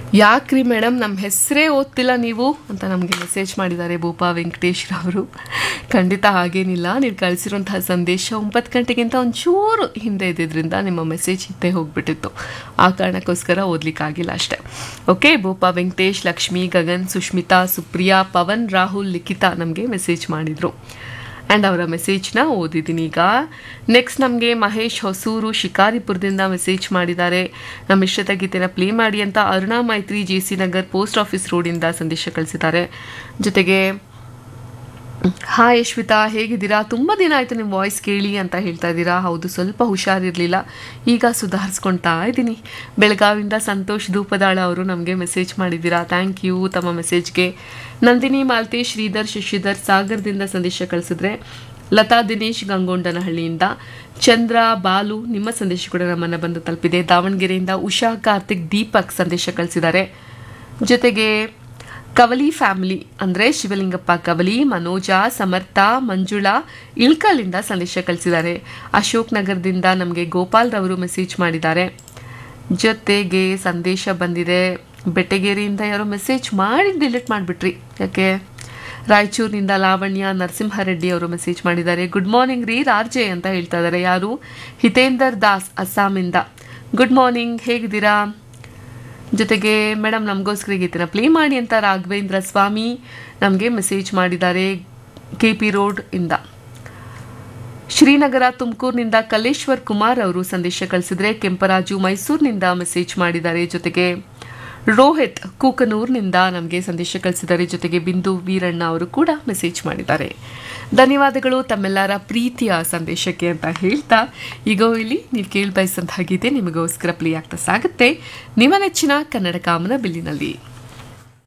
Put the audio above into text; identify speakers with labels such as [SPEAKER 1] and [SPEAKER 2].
[SPEAKER 1] ಯಾಕ್ರಿ ಮೇಡಮ್ ನಮ್ಮ ಹೆಸರೇ ಓದ್ತಿಲ್ಲ ನೀವು ಅಂತ ನಮಗೆ ಮೆಸೇಜ್ ಮಾಡಿದ್ದಾರೆ ಭೂಪಾ ವೆಂಕಟೇಶ್ ರವರು ಖಂಡಿತ ಹಾಗೇನಿಲ್ಲ ನೀವು ಕಳಿಸಿರುವಂತಹ ಸಂದೇಶ ಒಂಬತ್ತು ಗಂಟೆಗಿಂತ ಒಂಚೂರು ಹಿಂದೆ ಇದ್ದಿದ್ರಿಂದ ನಿಮ್ಮ ಮೆಸೇಜ್ ಹಿಂದೆ ಹೋಗ್ಬಿಟ್ಟಿತ್ತು ಆ ಕಾರಣಕ್ಕೋಸ್ಕರ ಓದ್ಲಿಕ್ಕಾಗಿಲ್ಲ ಅಷ್ಟೇ ಓಕೆ ಭೂಪಾ ವೆಂಕಟೇಶ್ ಲಕ್ಷ್ಮಿ ಗಗನ್ ಸುಷ್ಮಿತಾ ಸುಪ್ರಿಯಾ ಪವನ್ ರಾಹುಲ್ ಲಿಖಿತಾ ನಮಗೆ ಮೆಸೇಜ್ ಮಾಡಿದರು ಆ್ಯಂಡ್ ಅವರ ಮೆಸೇಜ್ನ ಓದಿದ್ದೀನಿ ಈಗ ನೆಕ್ಸ್ಟ್ ನಮಗೆ ಮಹೇಶ್ ಹೊಸೂರು ಶಿಕಾರಿಪುರದಿಂದ ಮೆಸೇಜ್ ಮಾಡಿದ್ದಾರೆ ನಮ್ಮ ಇಷ್ಟದ ಗೀತೆನ ಪ್ಲೇ ಮಾಡಿ ಅಂತ Aruna Maitri J C Nagar post office ರೋಡಿಂದ ಸಂದೇಶ ಕಳಿಸಿದ್ದಾರೆ ಜೊತೆಗೆ ಹಾಯ್ ಯಶ್ವಿತಾ ಹೇಗಿದ್ದೀರಾ ತುಂಬ ದಿನ ಆಯಿತು ನಿಮ್ಮ ವಾಯ್ಸ್ ಕೇಳಿ ಅಂತ ಹೇಳ್ತಾ ಇದ್ದೀರಾ ಹೌದು ಸ್ವಲ್ಪ ಹುಷಾರಿರಲಿಲ್ಲ ಈಗ ಸುಧಾರಿಸ್ಕೊಳ್ತಾ ಇದ್ದೀನಿ ಬೆಳಗಾವಿಂದ ಸಂತೋಷ್ ಧೂಪದಾಳ ಅವರು ನಮಗೆ ಮೆಸೇಜ್ ಮಾಡಿದ್ದೀರಾ ಥ್ಯಾಂಕ್ ಯು ತಮ್ಮ ಮೆಸೇಜ್ಗೆ ನಂದಿನಿ ಮಾಲ್ತೇಶ್ ಶ್ರೀಧರ್ ಶಶಿಧರ್ ಸಾಗರದಿಂದ ಸಂದೇಶ ಕಳಿಸಿದ್ರೆ ಲತಾ ದಿನೇಶ್ ಗಂಗೊಂಡನಹಳ್ಳಿಯಿಂದ ಚಂದ್ರ ಬಾಲು ನಿಮ್ಮ ಸಂದೇಶ ಕೂಡ ನಮ್ಮನ್ನು ಬಂದು ತಲುಪಿದೆ ದಾವಣಗೆರೆಯಿಂದ ಉಷಾ ಕಾರ್ತಿಕ್ ದೀಪಕ್ ಸಂದೇಶ ಕಳಿಸಿದ್ದಾರೆ ಜೊತೆಗೆ ಕವಲಿ ಫ್ಯಾಮಿಲಿ ಅಂದರೆ ಶಿವಲಿಂಗಪ್ಪ ಕವಲಿ ಮನೋಜ ಸಮರ್ಥ ಮಂಜುಳಾ ಇಳ್ಕಲ್ಲಿಂದ ಸಂದೇಶ ಕಳಿಸಿದ್ದಾರೆ ಅಶೋಕ್ ನಗರದಿಂದ ನಮಗೆ ಗೋಪಾಲ್ ರವರು ಮೆಸೇಜ್ ಮಾಡಿದ್ದಾರೆ ಜೊತೆಗೆ ಸಂದೇಶ ಬಂದಿದೆ ಬೆಟ್ಟಗೇರಿಯಿಂದ ಯಾರೋ ಮೆಸೇಜ್ ಮಾಡಿ ಡಿಲೀಟ್ ಮಾಡಿಬಿಟ್ರಿ ಯಾಕೆ ರಾಯಚೂರಿನಿಂದ ಲಾವಣ್ಯ ನರಸಿಂಹರೆಡ್ಡಿ ಅವರು ಮೆಸೇಜ್ ಮಾಡಿದ್ದಾರೆ ಗುಡ್ ಮಾರ್ನಿಂಗ್ ರೀ ರಾರ್ಜೆ ಅಂತ ಹೇಳ್ತಾ ಇದ್ದಾರೆ ಯಾರು ಹಿತೇಂದರ್ ದಾಸ್ ಅಸ್ಸಾಮಿಂದ ಗುಡ್ ಮಾರ್ನಿಂಗ್ ಹೇಗಿದ್ದೀರಾ ಜೊತೆಗೆ ಮೇಡಮ್ ನಮಗೋಸ್ಕರ ಗೀತೆನ ಪ್ಲೇ ಮಾಡಿ ಅಂತ ರಾಘವೇಂದ್ರ ಸ್ವಾಮಿ ನಮಗೆ ಮೆಸೇಜ್ ಮಾಡಿದ್ದಾರೆ ಕೆ ಪಿ ರೋಡ್ ಇಂದ ಶ್ರೀನಗರ ತುಮಕೂರಿನಿಂದ ಕಲ್ಲೇಶ್ವರ್ ಕುಮಾರ್ ಅವರು ಸಂದೇಶ ಕಳಿಸಿದ್ರೆ ಕೆಂಪರಾಜು ಮೈಸೂರಿನಿಂದ ಮೆಸೇಜ್ ಮಾಡಿದ್ದಾರೆ ಜೊತೆಗೆ ರೋಹಿತ್ ಕೂಕನೂರ್ನಿಂದ ನಮಗೆ ಸಂದೇಶ ಕಳಿಸಿದ್ದಾರೆ ಜೊತೆಗೆ ಬಿಂದು ವೀರಣ್ಣ ಅವರು ಕೂಡ ಮೆಸೇಜ್ ಮಾಡಿದ್ದಾರೆ ಧನ್ಯವಾದಗಳು ತಮ್ಮೆಲ್ಲರ ಪ್ರೀತಿಯ ಸಂದೇಶಕ್ಕೆ ಅಂತ ಹೇಳ್ತಾ ಈಗ ಇಲ್ಲಿ ನೀವು ಕೇಳಿ ಬಯಸಂತಹ ಗೀತೆ ನಿಮಗೋಸ್ಕರ ಪ್ಲೇ ಆಗ್ತಾ ಸಾಗುತ್ತೆ ನಿಮ್ಮ ನೆಚ್ಚಿನ ಕನ್ನಡ ಕಾಮನ ಬಿಲ್ಲಿನಲ್ಲಿ